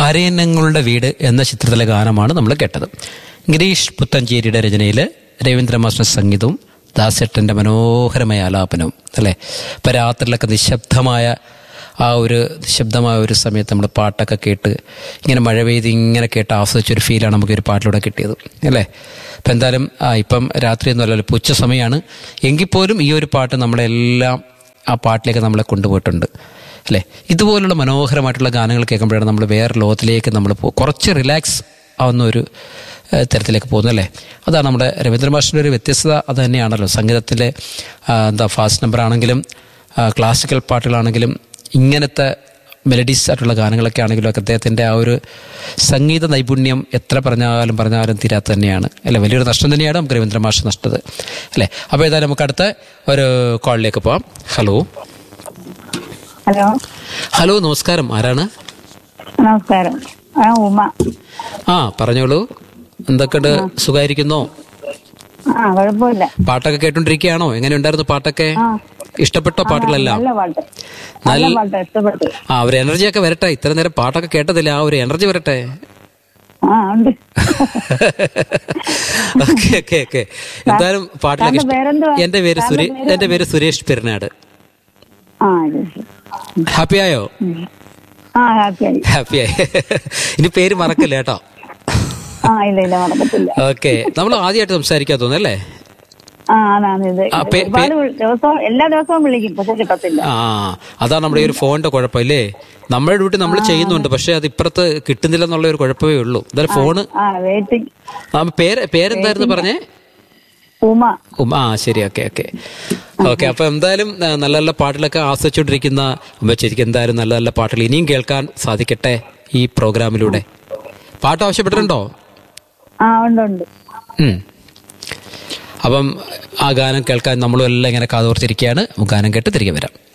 അരയന്നങ്ങളുടെ വീട് എന്ന ചിത്രത്തിലെ ഗാനമാണ് നമ്മൾ കേട്ടത് ഗിരീഷ് പുത്തഞ്ചേരിയുടെ രചനയിൽ രവീന്ദ്ര മാസ്റ്റർ സംഗീതവും ദാസേട്ടൻ്റെ മനോഹരമായ ആലാപനവും അല്ലേ ഇപ്പം രാത്രിയിലൊക്കെ നിശബ്ദമായ ആ ഒരു നിശബ്ദമായ ഒരു സമയത്ത് നമ്മൾ പാട്ടൊക്കെ കേട്ട് ഇങ്ങനെ മഴ പെയ്ത് ഇങ്ങനെ കേട്ട് ആസ്വദിച്ചൊരു ഫീലാണ് നമുക്ക് ഒരു പാട്ടിലൂടെ കിട്ടിയത് അല്ലേ അപ്പം എന്തായാലും ആ, ഇപ്പം രാത്രിയൊന്നും അല്ലല്ലോ ഇപ്പം ഉച്ച സമയമാണ് എങ്കിൽ പോലും ഈ ഒരു പാട്ട് നമ്മളെല്ലാം ആ പാട്ടിലേക്ക് നമ്മളെ കൊണ്ടുപോയിട്ടുണ്ട് അല്ലേ ഇതുപോലുള്ള മനോഹരമായിട്ടുള്ള ഗാനങ്ങൾ കേൾക്കുമ്പോഴാണ് നമ്മൾ വേറെ ലോകത്തിലേക്ക് നമ്മൾ പോ കുറച്ച് റിലാക്സ് ആവുന്ന ഒരു ഏഹ്, തരത്തിലേക്ക് പോകുന്നു അല്ലേ അതാണ് നമ്മുടെ രവീന്ദ്ര മാഷിൻ്റെ ഒരു വ്യത്യസ്തത അത് തന്നെയാണല്ലോ സംഗീതത്തിലെ ആ, എന്താ ഫാസ്റ്റ് നമ്പർ ആണെങ്കിലും ആ, ക്ലാസിക്കൽ പാട്ടുകളാണെങ്കിലും ഇങ്ങനത്തെ മെലഡീസ് ആയിട്ടുള്ള ഗാനങ്ങളൊക്കെ ആണെങ്കിലും ഒക്കെ അദ്ദേഹത്തിൻ്റെ ആ ഒരു സംഗീത നൈപുണ്യം എത്ര പറഞ്ഞാലും പറഞ്ഞാലും തീരാത്ത തന്നെയാണ് അല്ലേ വലിയൊരു നഷ്ടം തന്നെയാണ് നമുക്ക് രവീന്ദ്ര മാഷ് നഷ്ടത് അല്ലേ അപ്പോൾ ഏതായാലും നമുക്ക് അടുത്ത ഒരു കോളിലേക്ക് പോവാം ഹലോ ഹലോ ഹലോ നമസ്കാരം ആരാണ് നമസ്കാരം ആ ഉമ ആ പറഞ്ഞോളൂ എന്തൊക്കെയുണ്ട് സുഖമായിരിക്കുന്നോ ആ കുഴപ്പമില്ല പാട്ടൊക്കെ കേട്ടോണ്ടിരിക്കുകയാണോ എങ്ങനെ ഉണ്ടായിരുന്നു പാട്ടൊക്കെ ആ. ഇഷ്ടപ്പെട്ടോ പാട്ടുകളെല്ലാം നല്ല പാട്ട് നല്ല പാട്ട് ഇഷ്ടപ്പെട്ടു ആ ഒരു എനർജിയൊക്കെ വരട്ടെ ഇത്ര നേരം പാട്ടൊക്കെ കേട്ടതില്ല ആ ഒരു എനർജി വരട്ടെ ആ ഉണ്ട് ഓക്കെ ഓക്കെ ഓക്കെ എന്തായാലും പാട്ടിലൊക്കെ താങ്കളുടെ പേരെന്തുവാ? ഇഷ്ടം എന്റെ പേര് സുരേ താങ്കളുടെ എന്റെ പേര് സുരേഷ് പെരുന്നാട് ആ ഇത് ശരി. ഹാപ്പി ആയോ ഉം. ആ ഹാപ്പിയായി ഹാപ്പി ആയി ഇനി പേര് മറക്കല്ലേ കേട്ടോ ആ ഇല്ല ഇല്ല മറക്കത്തില്ല ഓക്കെ നമ്മൾ ആദ്യമായിട്ട് സംസാരിക്കാൻ തോന്നുന്നല്ലേ ആ അതാണ് ഇത് ആ, പേ- ഒരുപാട് വിളി- ദിവസവും എല്ലാ ദിവസവും വിളിക്കും പക്ഷെ കിട്ടത്തില്ല ആ അതാണ് നമ്മുടെ ഈ ഒരു ഫോണിന്റെ കുഴപ്പമില്ലേ നമ്മുടെ ഡ്യൂട്ടി നമ്മൾ ചെയ്യുന്നുണ്ട് പക്ഷെ അത് ഇപ്പുറത്ത് കിട്ടുന്നില്ല എന്നുള്ള ഒരു കുഴപ്പമേ ഉള്ളൂ എന്തായാലും ഫോണ് ആ വെയിറ്റിംഗ് ആ, പേര് പേരെന്തായിരുന്നു പറഞ്ഞേ ഉമ ഉം, ആ ശരി ഓക്കെ ഓക്കെ ഓക്കെ അപ്പൊ എന്തായാലും ആ, നല്ല നല്ല പാട്ടിലൊക്കെ ആസ്വദിച്ചുകൊണ്ടിരിക്കുന്ന ഉമ്മച്ചേരിക്ക് എന്തായാലും നല്ല നല്ല പാട്ടുകൾ ഇനിയും കേൾക്കാൻ സാധിക്കട്ടെ ഈ പ്രോഗ്രാമിലൂടെ പാട്ട് ആവശ്യപ്പെട്ടിട്ടുണ്ടോ ആ ഉണ്ട് ഉണ്ട് ഉം. അപ്പം ആ ഗാനം കേൾക്കാൻ നമ്മളും എല്ലാം ഇങ്ങനെ കാതോർത്തിരിക്കുകയാണ് നമുക്ക് ഗാനം കേട്ട് തിരികെ വരാം